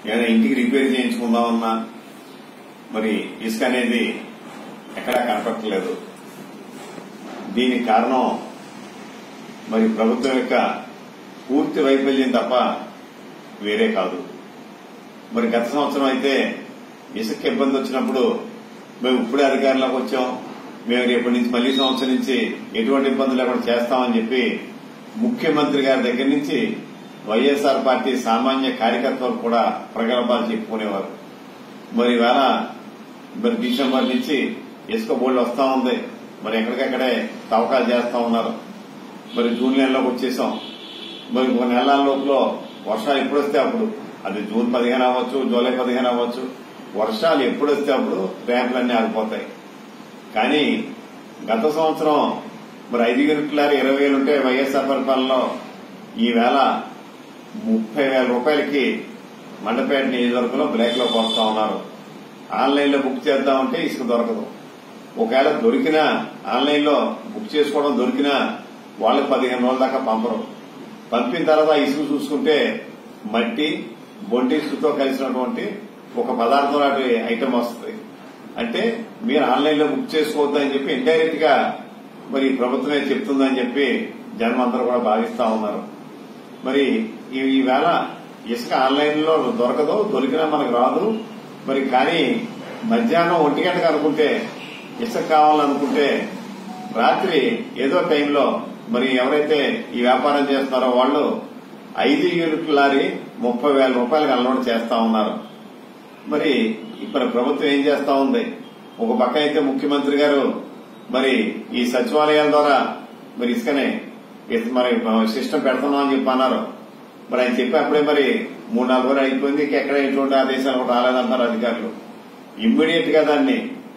ఏదైనా ఇంటికి రిపేర్ చేయించుకుందామన్నా మరి ఇసుక అనేది ఎక్కడా కనపట్టలేదు దీనికి కారణం మరి ప్రభుత్వం యొక్క పూర్తి వైఫల్యం తప్ప వేరే కాదు మరి గత సంవత్సరం అయితే ఇసుక ఇబ్బంది వచ్చినప్పుడు మేము ఇప్పుడే అధికారంలోకి వచ్చాం మేము రేపటి నుంచి మళ్లీ సంవత్సరం నుంచి ఎటువంటి ఇబ్బంది లేకుండా చేస్తామని చెప్పి ముఖ్యమంత్రి గారి దగ్గర నుంచి వైఎస్ఆర్ పార్టీ సామాన్య కార్యకర్తలు కూడా ప్రగల్భాలు చెప్పుకునేవారు మరి ఇవాళ మరి డిసెంబర్ నుంచి ఇసుక బోర్డు వస్తా ఉంది మరి ఎక్కడికక్కడే తవ్వకాలు చేస్తా ఉన్నారు మరి జూన్ నెలలోకి వచ్చేసాం మరి ఒక నెలల లోపల వర్షాలు ఎప్పుడు వస్తే అప్పుడు అది జూన్ పదిహేను అవ్వచ్చు జూలై పదిహేను అవ్వచ్చు వర్షాలు ఎప్పుడు వస్తే అప్పుడు ర్యాంపులన్నీ ఆగిపోతాయి కానీ గత సంవత్సరం మరి ఐదు యూనిట్లారి ఇరవై వేలు ఉంటే వైఎస్ఆర్ పరిపాలనలో ఈవేళ ముప్పై వేల రూపాయలకి మండపేట నియోజకవర్గంలో బ్లాక్ లో పోస్తా ఉన్నారు ఆన్లైన్ లో బుక్ చేద్దామంటే ఇసుక దొరకదు ఒకవేళ దొరికినా ఆన్లైన్ లో బుక్ చేసుకోవడం దొరికినా వాళ్ళకి పదిహేను రోజుల దాకా పంపరు పంపిన తర్వాత ఇసుక చూసుకుంటే మట్టి బొండి ఇసుకతో కలిసినటువంటి ఒక పదార్థం లాంటి ఐటమ్ వస్తుంది అంటే మీరు ఆన్లైన్ లో బుక్ చేసుకోవద్దు అని చెప్పి ఇండైరెక్ట్ గా మరి ప్రభుత్వమే చెప్తుందని చెప్పి జనం అందరూ కూడా భావిస్తా ఉన్నారు మరి ఈ- ఈవేళ ఇసుక ఆన్లైన్ లో దొరకదు దొరికినా మనకు రాదు మరి కానీ మధ్యాహ్నం ఒంటి గంటకు అనుకుంటే ఇసుక కావాలనుకుంటే రాత్రి ఏదో టైంలో మరి ఎవరైతే ఈ వ్యాపారం చేస్తున్నారో వాళ్ళు ఐదు యూనిట్ల లారీ ముప్పై వేల రూపాయలకు అన్లోడ్ చేస్తా ఉన్నారు మరి ఇప్పుడు ప్రభుత్వం ఏం చేస్తా ఉంది ఒక పక్క అయితే ముఖ్యమంత్రి గారు మరి ఈ సచివాలయాల ద్వారా మరి ఇసుకనే ఇస్- మరి సిస్టమ్ పెడుతున్నాం అని చెప్పి అన్నారు మరి ఆయన చెప్పి అప్పుడే మరి మూడు నాలుగు రోజులు అయిపోయింది ఎక్కడ ఎటువంటి ఆదేశాలు కూడా రాలేదంటారు అధికారులు ఇమ్మీడియట్ గా దాన్ని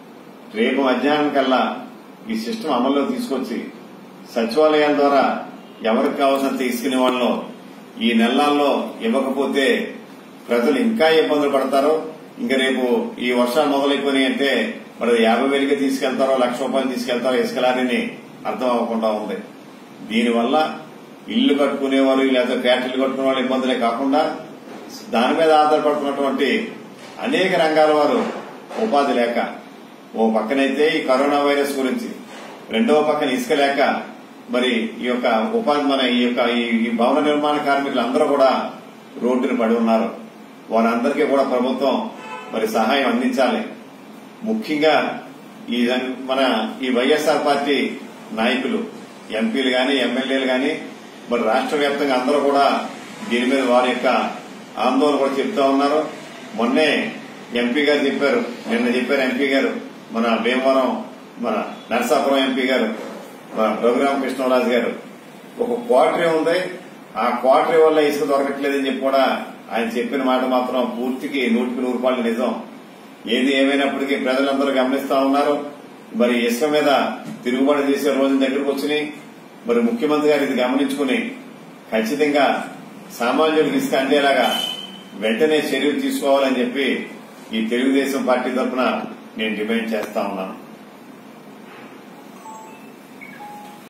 రేపు మధ్యాహ్నం కల్లా ఈ సిస్టమ్ అమల్లో తీసుకొచ్చి సచివాలయాల ద్వారా ఎవరికి కావాల్సినంత తీసుకునే వాళ్ళు ఈ నెలల్లో ఇవ్వకపోతే ప్రజలు ఇంకా ఇబ్బందులు పడతారు ఇంకా రేపు ఈ వర్షాలు మొదలైపోయినాయి అంటే మరి యాభై వేలకి తీసుకెళ్తారో లక్ష రూపాయలు తీసుకెళ్తారో ఇసుకలారిని అర్థం అవ్వకుండా ఉంది దీనివల్ల ఇల్లు కట్టుకునేవారు లేదా ఫ్యాక్టరీలు కట్టుకునే వాళ్ళు ఇబ్బందులే కాకుండా దాని మీద ఆధారపడుతున్నటువంటి అనేక రంగాల వారు ఉపాధి లేక ఓ పక్కనైతే ఈ కరోనా వైరస్ గురించి రెండవ పక్కన ఇసుక లేక మరి ఈ యొక్క ఉపాధి మన ఈ యొక్క ఈ- ఈ భవన నిర్మాణ కార్మికులు అందరూ కూడా రోడ్డున పడి ఉన్నారు వారందరికీ కూడా ప్రభుత్వం మరి సహాయం అందించాలి ముఖ్యంగా ఈ జన్- మన ఈ వైఎస్ఆర్ పార్టీ నాయకులు ఎంపీలు గాని ఎమ్మెల్యేలు గాని మరి రాష్ట్ర వ్యాప్తంగా అందరూ కూడా దీని మీద వారి యొక్క ఆందోళన కూడా చెప్తా ఉన్నారు మొన్నే ఎంపీ గారు చెప్పారు నిన్న చెప్పారు ఎంపీ గారు మన భీమవరం మన నరసాపురం ఎంపీ గారు మన రఘురామ కృష్ణరాజు గారు ఒక క్వార్టరీ ఉంది ఆ క్వార్టరీ వల్ల ఇసుక దొరకట్లేదని చెప్పి కూడా ఆయన చెప్పిన మాట మాత్రం పూర్తికి నూటికి నూరు రూపాయలు నిజం ఏది ఏమైనప్పటికీ ప్రజలందరూ గమనిస్తా ఉన్నారు మరి ఇసుక మీద తిరుగుబాటు చేసే రోజుల దగ్గరకు వచ్చినాయి మరి ముఖ్యమంత్రి గారు ఇది గమనించుకుని ఖచ్చితంగా సామాన్యులకు ఇసుక అందేలాగా వెంటనే చర్యలు తీసుకోవాలని చెప్పి ఈ తెలుగుదేశం పార్టీ తరఫున నేను డిమాండ్ చేస్తా ఉన్నాను